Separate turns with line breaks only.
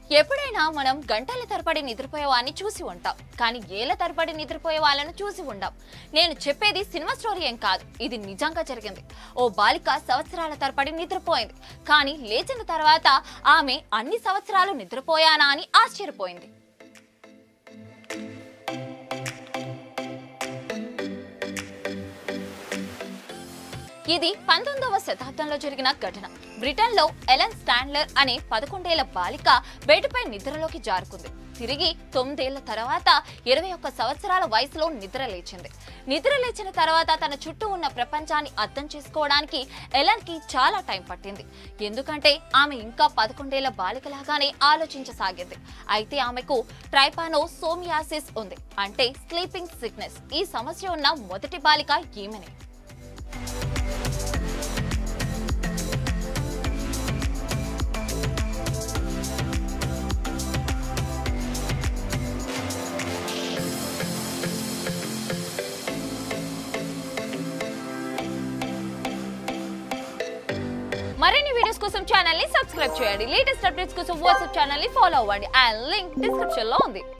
ఎప్పుడైనా మనం గంటల తరబడి నిద్రపోయే వాడిని చూసి ఉంటాం కానీ ఏళ్ల తరబడి నిద్రపోయే వాళ్ళను చూసి ఉండం నేను చెప్పేది సినిమా స్టోరీ ఏం కాదు ఇది నిజంగా జరిగింది ఓ బాలిక సంవత్సరాల తరబడి నిద్రపోయింది కానీ లేచిన తర్వాత ఆమె అన్ని సంవత్సరాలు నిద్రపోయానా అని ఆశ్చర్యపోయింది ఇది పంతొమ్మిదవ శతాబ్దంలో జరిగిన ఘటన బ్రిటన్ లో ఎలన్ స్టాండ్లర్ అనే పదకొండేళ్ల బాలిక బెడ్పై నిద్రలోకి జారుకుంది తిరిగి తొమ్మిదేళ్ల తర్వాత ఇరవై ఒక్క సంవత్సరాల వయసులో నిద్ర లేచింది నిద్ర లేచిన తర్వాత తన చుట్టూ ఉన్న ప్రపంచాన్ని అర్థం చేసుకోవడానికి ఎలన్ కి చాలా టైం పట్టింది ఎందుకంటే ఆమె ఇంకా పదకొండేళ్ల బాలికలాగానే ఆలోచించసాగింది అయితే ఆమెకు ట్రైపానో సోమియాసిస్ ఉంది అంటే స్లీపింగ్ సిక్నెస్ ఈ సమస్య ఉన్న మొదటి బాలిక ఈమెనే మరిన్ని వీడియోస్ కోసం ఛానల్ ని సబ్స్క్రైబ్ చేయండి లేటెస్ట్ అప్డేట్స్ కోసం వాట్సాప్ ఛానల్ ని ఫాలో అవ్వండి అండ్ లింక్ డిస్క్రిప్షన్ లో ఉంది